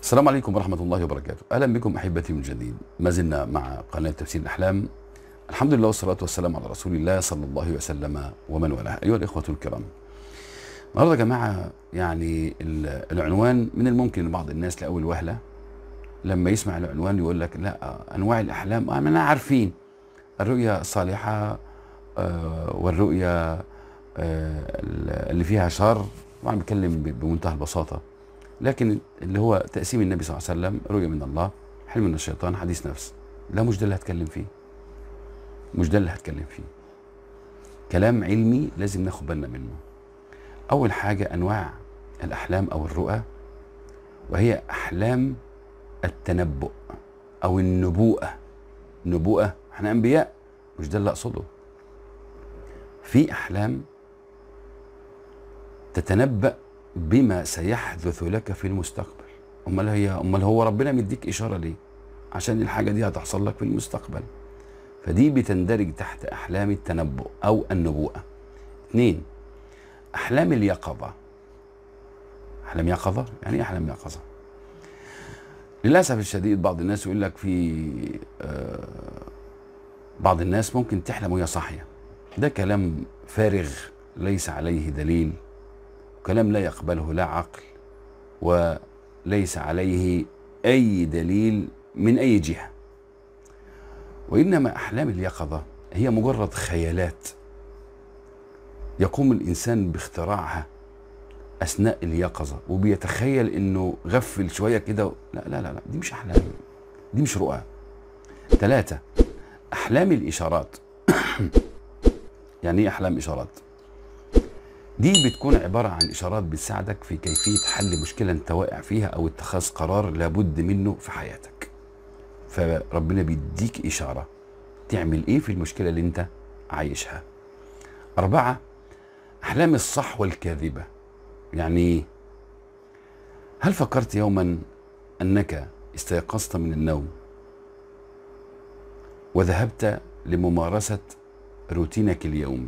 السلام عليكم ورحمة الله وبركاته أهلا بكم أحبتي من جديد ما زلنا مع قناة تفسير الأحلام الحمد لله والصلاة والسلام على رسول الله صلى الله عليه وسلم ومن والاه أيها الإخوة الكرام النهارده يا جماعة يعني ال- العنوان من الممكن لبعض الناس لأول وهلة لما يسمع العنوان يقول لك لا أنواع الأحلام آه، ما أنا عارفين الرؤيا الصالحة آه، والرؤيا آه، اللي فيها شر طبعا بيتكلم ب- بمنتهى البساطة لكن اللي هو تقسيم النبي صلى الله عليه وسلم رؤية من الله حلم من الشيطان حديث نفس لا مش ده اللي هتكلم فيه مش ده اللي هتكلم فيه كلام علمي لازم ناخد بالنا منه أول حاجة أنواع الأحلام أو الرؤى وهي أحلام التنبؤ أو النبوءة نبوءة احنا أنبياء مش ده اللي أقصده في أحلام تتنبأ بما سيحدث لك في المستقبل امال هي امال هو ربنا مديك اشاره ليه عشان الحاجه دي هتحصل لك في المستقبل فدي بتندرج تحت احلام التنبؤ او النبوءه اثنين احلام اليقظه احلام يقظه يعني ايه احلام يقظه للاسف الشديد بعض الناس يقول لك في آه، بعض الناس ممكن تحلم وهي صاحيه ده كلام فارغ ليس عليه دليل كلام لا يقبله لا عقل وليس عليه اي دليل من اي جهه وانما احلام اليقظه هي مجرد خيالات يقوم الانسان باختراعها اثناء اليقظه وبيتخيل انه غفل شويه كده لا لا لا لا دي مش احلام دي مش رؤى ثلاثه احلام الاشارات يعني ايه احلام اشارات دي بتكون عبارة عن إشارات بتساعدك في كيفية حل مشكلة أنت واقع فيها أو اتخاذ قرار لابد منه في حياتك فربنا بيديك إشارة تعمل إيه في المشكلة اللي أنت عايشها أربعة أحلام الصح والكاذبة يعني إيه؟ هل فكرت يوما أنك استيقظت من النوم وذهبت لممارسة روتينك اليومي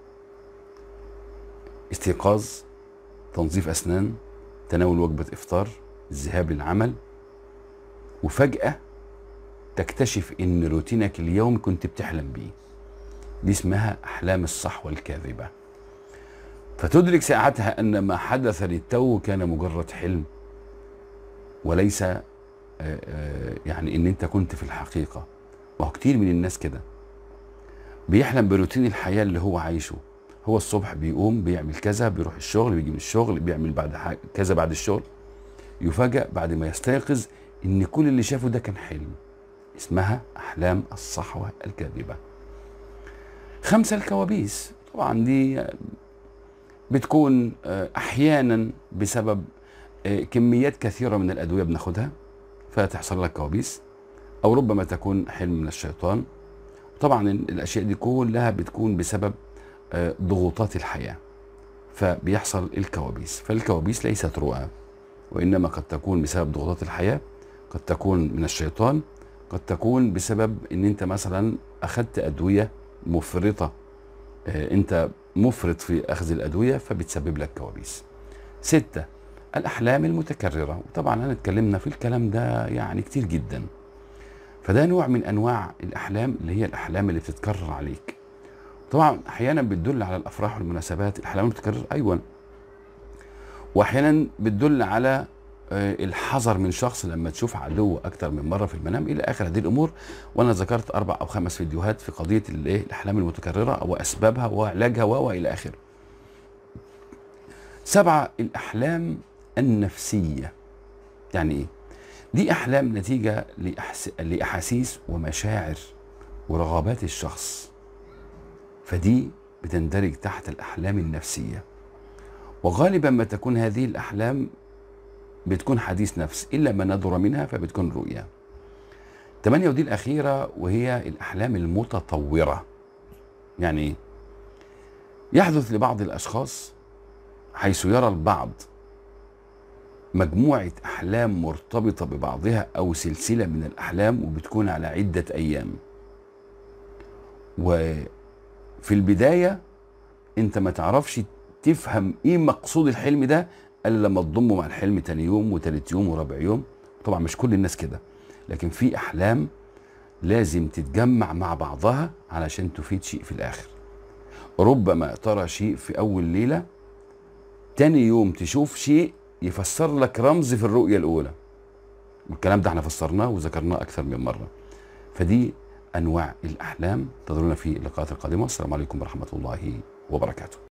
استيقاظ تنظيف اسنان تناول وجبه افطار الذهاب للعمل وفجاه تكتشف ان روتينك اليومي كنت بتحلم بيه دي اسمها احلام الصح والكاذبه فتدرك ساعتها ان ما حدث للتو كان مجرد حلم وليس آه، آه، يعني ان انت كنت في الحقيقه وهو كتير من الناس كده بيحلم بروتين الحياه اللي هو عايشه هو الصبح بيقوم بيعمل كذا بيروح الشغل بيجي من الشغل بيعمل بعد حاجة كذا بعد الشغل يفاجأ بعد ما يستيقظ ان كل اللي شافه ده كان حلم اسمها احلام الصحوة الكاذبة خمسة الكوابيس طبعا دي بتكون آه، احيانا بسبب آه، كميات كثيرة من الادوية بناخدها فتحصل لك كوابيس او ربما تكون حلم من الشيطان طبعا الاشياء دي كلها بتكون بسبب آه، ضغوطات الحياة فبيحصل الكوابيس فالكوابيس ليست رؤى وإنما قد تكون بسبب ضغوطات الحياة قد تكون من الشيطان قد تكون بسبب ان انت مثلا اخذت ادوية مفرطة آه، انت مفرط في اخذ الادوية فبتسبب لك كوابيس ستة الاحلام المتكررة وطبعا انا اتكلمنا في الكلام ده يعني كتير جدا فده نوع من انواع الاحلام اللي هي الاحلام اللي بتتكرر عليك طبعا احيانا بتدل على الافراح والمناسبات الاحلام المتكرره ايوه واحيانا بتدل على آه، الحذر من شخص لما تشوف عدو اكتر من مره في المنام الى اخر هذه الامور وانا ذكرت اربع او خمس فيديوهات في قضيه الايه الاحلام المتكرره واسبابها وعلاجها و- والى اخره. سبعه الاحلام النفسيه يعني ايه؟ دي احلام نتيجه لأحس... لاحاسيس ومشاعر ورغبات الشخص فدي بتندرج تحت الأحلام النفسية وغالبا ما تكون هذه الأحلام بتكون حديث نفس إلا ما ندر منها فبتكون رؤيا تمانية ودي الأخيرة وهي الأحلام المتطورة يعني إيه؟ يحدث لبعض الأشخاص حيث يرى البعض مجموعة أحلام مرتبطة ببعضها أو سلسلة من الأحلام وبتكون على عدة أيام وفي البداية أنت ما تعرفش تفهم إيه مقصود الحلم ده إلا لما تضمه مع الحلم تاني يوم وتالت يوم ورابع يوم طبعا مش كل الناس كده لكن في احلام لازم تتجمع مع بعضها علشان تفيد شيء في الاخر ربما ترى شيء في اول ليله تاني يوم تشوف شيء يفسر لك رمز في الرؤيه الاولى والكلام ده احنا فسرناه وذكرناه اكثر من مره فدي انواع الاحلام انتظرونا في اللقاءات القادمه السلام عليكم ورحمه الله وبركاته